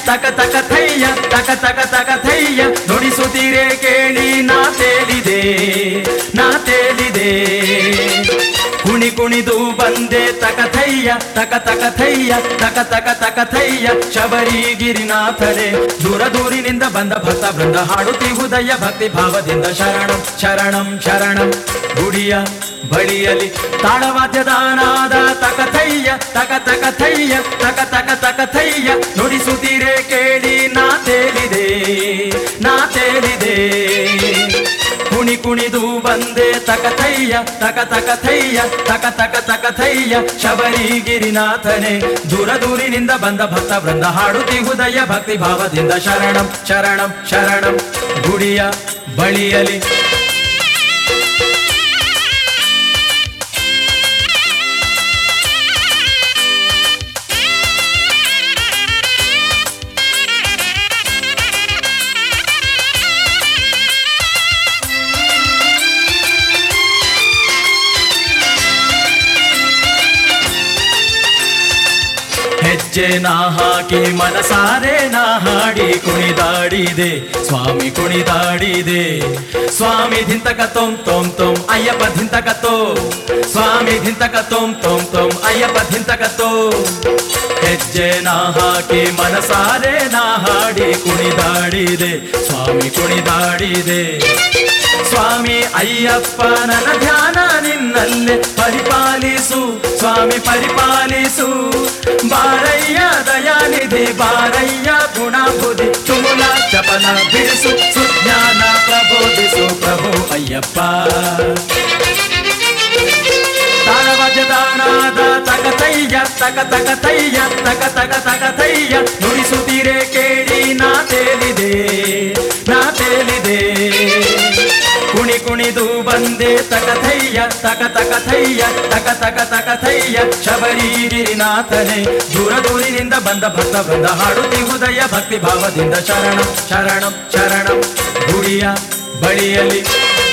ತಕ ತಕ ಥಯ್ಯ ತಕ ತಕ ತಕ ಥಯ್ಯ ನುಡಿಸುತ್ತೀರೆ ಕೇಳಿ ನಾ ತೇಲಿದೆ ನಾ ತೇಲಿದೆ ಕುಣಿ ಕುಣಿದು ಬಂದೆ ತಕ ಥಯ್ಯ ತಕ ತಕ ಥಯ್ಯ ತಕ ತಕ ತಕ ಥಯ್ಯ ಶಬರಿ ಗಿರಿನಾಥರೇ ದೂರ ದೂರಿನಿಂದ ಬಂದ ಭಕ್ತ ಬೃಂದ ಹಾಡುತ್ತಿಹುದಯ್ಯ ಭಕ್ತಿ ಭಾವದಿಂದ ಶರಣಂ ಶರಣಂ ಶರಣಂ ಗುಡಿಯ ಬಳಿಯಲಿ ತಾಳವಾದ್ಯದ ನಾದ ತಕ ಥಯ್ಯ ತಕ ತಕ ಥಯ್ಯ ತಕ ತಕ ತಕ ಥಯ್ಯ ನುಡಿಸುತ್ತೀರೆ ಕೇಳಿ ನಾ ತೇಲಿದೆ ನಾ ತೇಲಿದೆ ಕುಣಿ ಕುಣಿದು ಬಂದೆ ತಕ ಥಯ್ಯ ತಕ ತಕ ಥಯ್ಯ ತಕ ತಕ ತಕ ಥಯ್ಯ ಶಬರಿ ಗಿರಿನಾಥನೇ ದೂರ ದೂರಿನಿಂದ ಬಂದ ಭಕ್ತ ಬೃಂದ ಹಾಡುತ್ತಿಹುದಯ್ಯ ಭಕ್ತಿ ಭಾವದಿಂದ ಶರಣಂ ಶರಣಂ ಶರಣಂ ಗುಡಿಯ ಬಳಿಯಲಿ ಹೆಜ್ಜೆ ನಾ ಹಾಕಿ ಮನಸಾರೆ ನಾ ಹಾಡಿ ಕುಣಿದಾಡಿದೆ ಸ್ವಾಮಿ ಕುಣಿದಾಡಿದೆ ಸ್ವಾಮಿ ಧಿಂತಕ ತೊಂ ತೊಂ ತೊಂ ಅಯ್ಯಪ್ಪ ಧಿಂತಕ ತೋ ಸ್ವಾಮಿ ಧಿಂತಕ ತೊಂ ತೊಂ ತೊಂ ಅಯ್ಯಪ್ಪ ಧಿಂತಕ ತೋ ಹೆಜ್ಜೆ ನಾ ಹಾಕಿ ಮನಸಾರೆ ನಾ ಹಾಡಿ ಕುಣಿದಾಡಿದೆ ಸ್ವಾಮಿ ಕುಣಿದಾಡಿದೆ ಸ್ವಾಮಿ ಅಯ್ಯಪ್ಪ ನನ್ನ ಧ್ಯಾನ ನಿನ್ನಲ್ಲೇ ಪರಿಪಾಲಿಸು ಸ್ವಾಮಿ ಪರಿಪಾಲಿಸು ಬಾರಯ್ಯ ದಯಾನಿಧಿ ಬಾರಯ್ಯ ಗುಣ ಬುದ್ಧಿ ತುಮುಲ ಚಪಲ ಬಿಡಿಸು ಸುಜ್ಞಾನ ಪ್ರಬೋಧಿಸು ಪ್ರಭು ಅಯ್ಯಪ್ಪ ತಾಳವಾದ್ಯದಾನಾದ ತಕ ತಯ್ಯ ತಕ ತಕ ತಯ್ಯ ತಕ ತಕ ತಕ ತಯ್ಯ ನುಡಿಸುತ್ತೀರೆ ಕೇಳಿ ನಾ ತೇಲಿದೆ ನಾ ತೇಲಿದೆ ಕುಣಿ ಕುಣಿದು ಬಂದೆ ತಕ ಥಯ್ಯ ತಕ ತಕ ಥಯ್ಯ ತಕ ತಕ ತಕ ಥಯ್ಯ ಶಬರಿ ಗಿರಿನಾಥನೇ ದೂರ ದೂರಿನಿಂದ ಬಂದ ಭಕ್ತ ಬಂದ ಹಾಡುತ್ತಿಹುದಯ ಭಕ್ತಿ ಭಾವದಿಂದ ಶರಣಂ ಶರಣಂ ಶರಣಂ ಗುಡಿಯ ಬಳಿಯಲಿ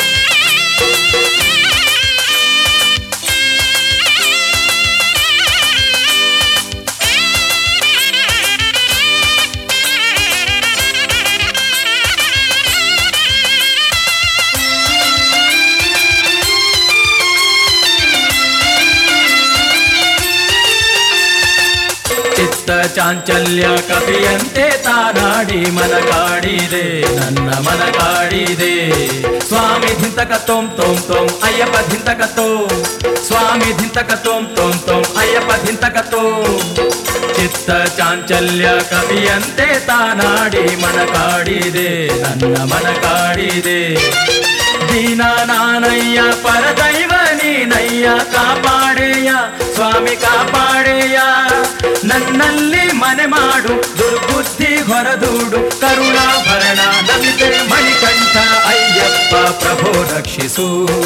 ಚಿತ್ತ ಚಾಂಚಲ್ಯ ಕಪಿಯಂತೆ ತಾನಾಡಿ ಮನ ಕಾಡಿದೆ ನನ್ನ ಮನ ಕಾಡಿದೆ ಸ್ವಾಮಿ ಧಿಂತಕ ತೋಂ ತೋಂ ತೋಂ ಅಯ್ಯಪ್ಪ ಧಿಂತಕ ತೋ ಸ್ವಾಮಿ ಧಿಂತಕ ತೋಂ ತೋಂ ತೋಂ ಅಯ್ಯಪ್ಪ ಧಿಂತಕ ತೋ ಚಿತ್ತ ಚಾಂಚಲ್ಯ ಕವಿಯಂತೆ ತಾನಾಡಿ ಮನ ಕಾಡಿದೆ ನನ್ನ ಮನ ಕಾಡಿದೆ ದೀನ ನಾನಯ್ಯ ಪರದೈವ ನೀನಯ್ಯ ಕಾಪಾಡೆಯ ಸ್ವಾಮಿ ಕಾಪಾಡೆಯ ನನ್ನಲ್ಲಿ ಮನೆ ಮಾಡು ದುರ್ಬುದ್ಧಿ ಹೊರದೂಡು ಕರುಣಾಭರಣ ನಮಿತೆ ಮಣಿಕಂಠ ಅಯ್ಯಪ್ಪ ಪ್ರಭೋ ರಕ್ಷಿಸು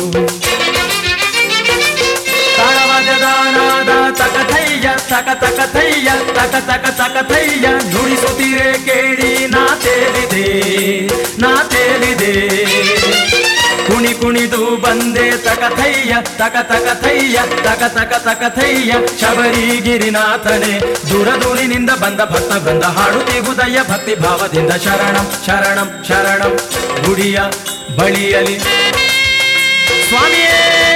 ತಾಳವಾದ್ಯದಾನಾದ ತಕ ಥಯ್ಯ ತಕ ತಕ ಥಯ್ಯ ತಕ ತಕ ತಕ ಥಯ್ಯ ನುಡಿಸುತ್ತೀರೆ ಕೇಳಿ ನಾ ತೇಲಿದೆ ನಾ ತೇಲಿದೆ ಕುಣಿ ಕುಣಿದು ಬಂದೆ ತಕ ಥಯ್ಯ ತಕ ತಕ ಥಯ್ಯ ತಕ ತಕ ತಕ ಥಯ್ಯ ಶಬರಿ ಗಿರಿನಾಥನೇ ದೂರ ದೂರಿನಿಂದ ಬಂದ ಭಕ್ತ ಬೃಂದ ಹಾಡುತ್ತಿಹುದಯ್ಯ ಭಕ್ತಿ ಭಾವದಿಂದ ಶರಣಂ ಶರಣಂ ಶರಣಂ ಗುಡಿಯ ಬಳಿಯಲಿ ಸ್ವಾಮಿಯೇ